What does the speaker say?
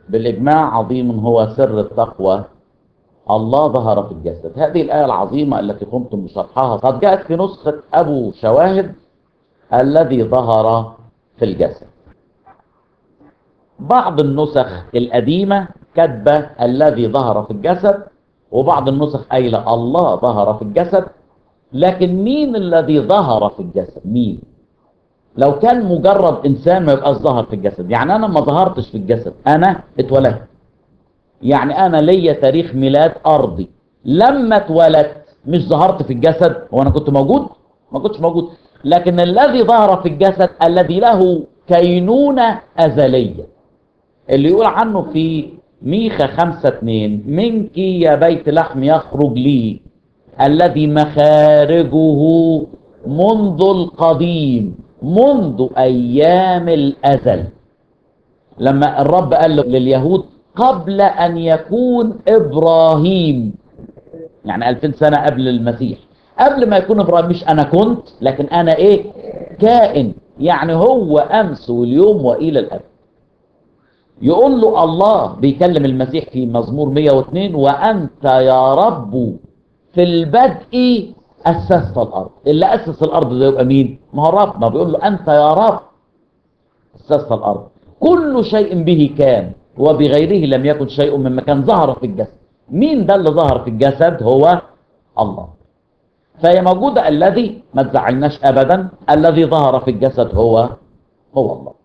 بالإجماع عظيم هو سر التقوى الله ظهر في الجسد هذه الآية العظيمة التي قمتم بشرحها قد جاءت في نسخة أبو شواهد الذي ظهر في الجسد بعض النسخ القديمة كاتبة الذي ظهر في الجسد وبعض النسخ قايلة الله ظهر في الجسد لكن مين الذي ظهر في الجسد مين لو كان مجرد انسان ما يبقاش ظهر في الجسد يعني انا ما ظهرتش في الجسد انا اتولدت يعني انا ليا تاريخ ميلاد ارضي لما اتولدت مش ظهرت في الجسد هو انا كنت موجود ما كنتش موجود لكن الذي ظهر في الجسد الذي له كينونة أزلية اللي يقول عنه في ميخا خمسة اتنين منك يا بيت لحم يخرج لي الذي مخارجه منذ القديم منذ أيام الأزل لما الرب قال لليهود قبل أن يكون إبراهيم يعني ألفين سنة قبل المسيح قبل ما يكون إبراهيم مش أنا كنت لكن أنا إيه كائن يعني هو أمس واليوم وإلى الأبد يقول له الله بيكلم المسيح في مزمور 102 وأنت يا رب في البدء أسست الأرض اللي أسس الأرض ده يبقى مين ما هو رب ما بيقول له أنت يا رب أسست الأرض كل شيء به كان وبغيره لم يكن شيء مما كان ظهر في الجسد مين ده اللي ظهر في الجسد هو الله فهي موجودة الذي ما تزعلناش أبدا الذي ظهر في الجسد هو هو الله